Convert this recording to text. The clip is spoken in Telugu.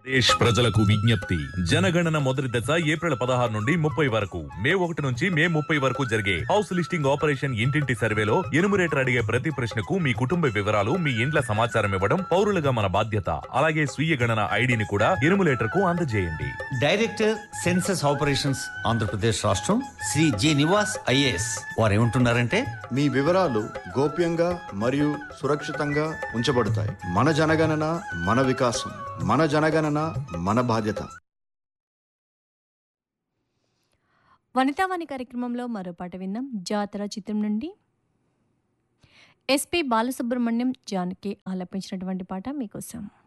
దేశ్ ప్రజలకు విజ్ఞప్తి జనగణన మొదటి దశ ఏప్రిల్ పదహారు నుండి ముప్పై వరకు మే ఒకటి నుంచి మే ముప్పై వరకు జరిగే హౌస్ లిస్టింగ్ ఆపరేషన్ ఇంటింటి సర్వేలో ఎనుమరేటర్ అడిగే ప్రతి ప్రశ్నకు మీ కుటుంబ వివరాలు మీ ఇండ్ల సమాచారం ఇవ్వడం పౌరులుగా మన బాధ్యత అలాగే స్వీయ గణన ఐడిని కూడా ఎనుమరేటర్ కు అందజేయండి డైరెక్టర్ సెన్సస్ ఆపరేషన్స్ ఆంధ్రప్రదేశ్ రాష్ట్రం శ్రీ జి నివాస్ ఐఏఎస్ వారు ఏమంటున్నారంటే మీ వివరాలు గోప్యంగా మరియు సురక్షితంగా ఉంచబడతాయి మన జనగణన మన వికాసం మన జనగణన మన బాధ్యత వనితావాణి కార్యక్రమంలో మరో పాట విందాం జాతర చిత్రం నుండి ఎస్పి బాలసుబ్రహ్మణ్యం జానకి ఆలపించినటువంటి పాట మీకోసం